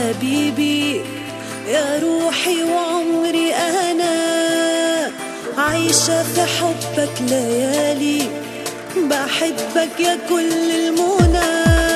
حبيبي يا روحي وعمري أنا عايشة في حبك ليالي بحبك يا كل المنى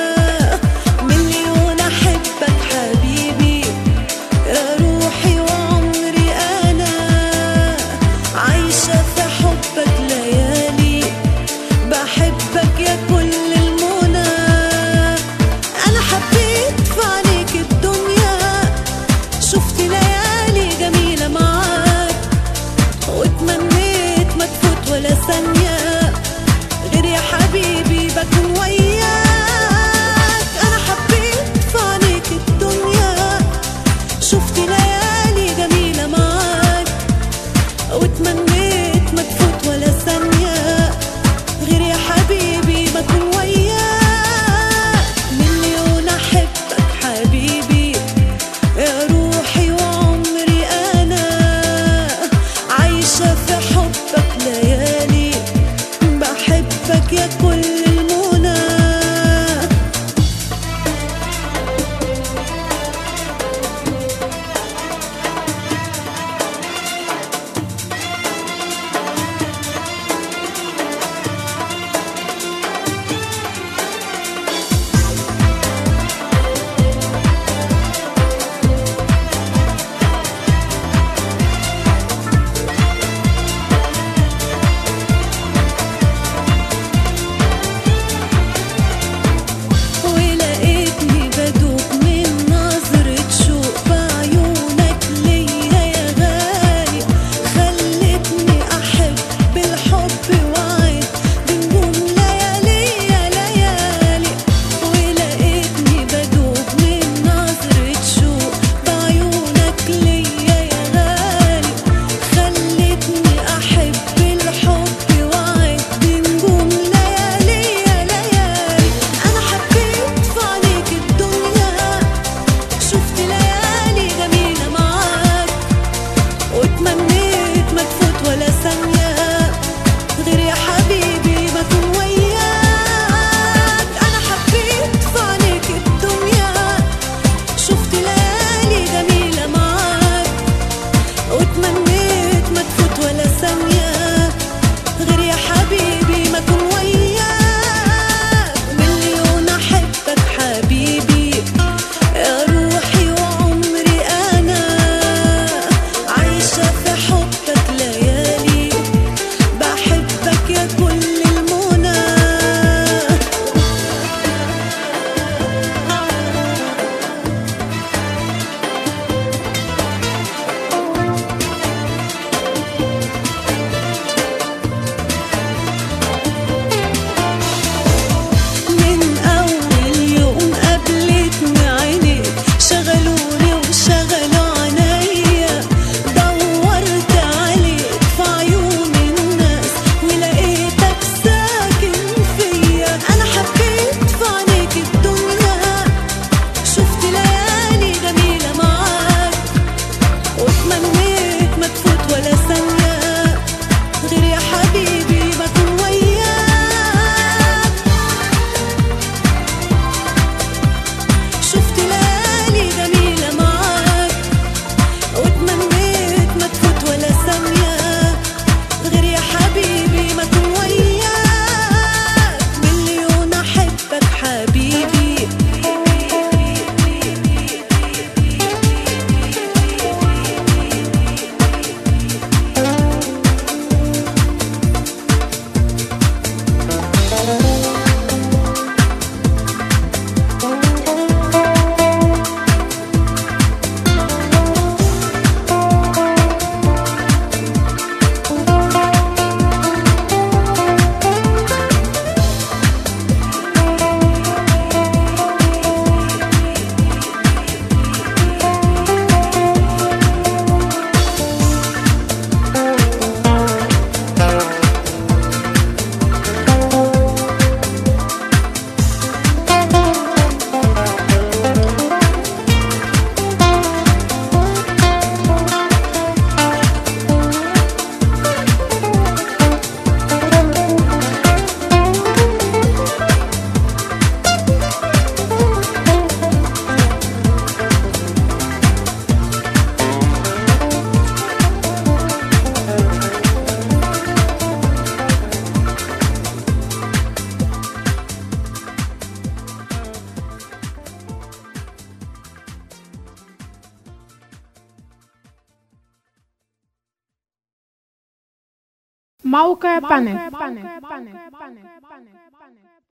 مليون أحبك حبيبي يا روحي وعمري أنا عايشة في حبك ليالي بحبك يا كل المنى أنا حبيت في عينيك الدنيا شفت ليالي جميلة معاك واتمنيت ما تفوت ولا ثانية غير يا حبيبي بكون وياك أنا حبيت في عينيك الدنيا شفت ليالي جميلة معاك واتمنيت ما تفوت ولا ثانية غير يا حبيبي بكون وياك مليون أحبك حبيبي يا روحي وعمري أنا عايشة في حبك ليالي بحبك يا كل المنى ولقيتني بدوب من نظرة شوق بعيونك ليا يا غالي خلتني أحب الحب وعد بنجوم ليالي يا ليالي ولقيتني بدوب من نظرة شوق بعيونك ليا يا غالي خلتني أحب الحب وعد بنجوم ليالي يا ليالي أنا حبيت في عينيك الدنيا شفت ليالي جميلة معاك واتمنيت ما تفوت ولا ثانية غير يا حبيبي ما أكون وياك أنا حبيت في عينيك الدنيا شفت ليالي جميلة معاك واتمنيت ما تفوت ولا ثانية غير يا حبيبي ما أكون وياك مليون أحبك حبيبي يا روحي وعمري أنا عايشة في حبك ليالي بحبك يا كل المنى من أول يوم قابلتني عينيك شغلوني وشغلوا عينيا دورت عليك في عيون الناس ولقيتك ساكن فيا أنا حبيت في عينيك الدنيا شفت ليالي جميلة معاك واتمنيت ما تفوت ولا ثانية غير يا حبيبي بكون وياك شفت ليالي جميلة معاك واتمنيت ما تفوت ولا ثانية غير يا حبيبي ما أكون وياك مليون أحبك حبيبي موقع بانل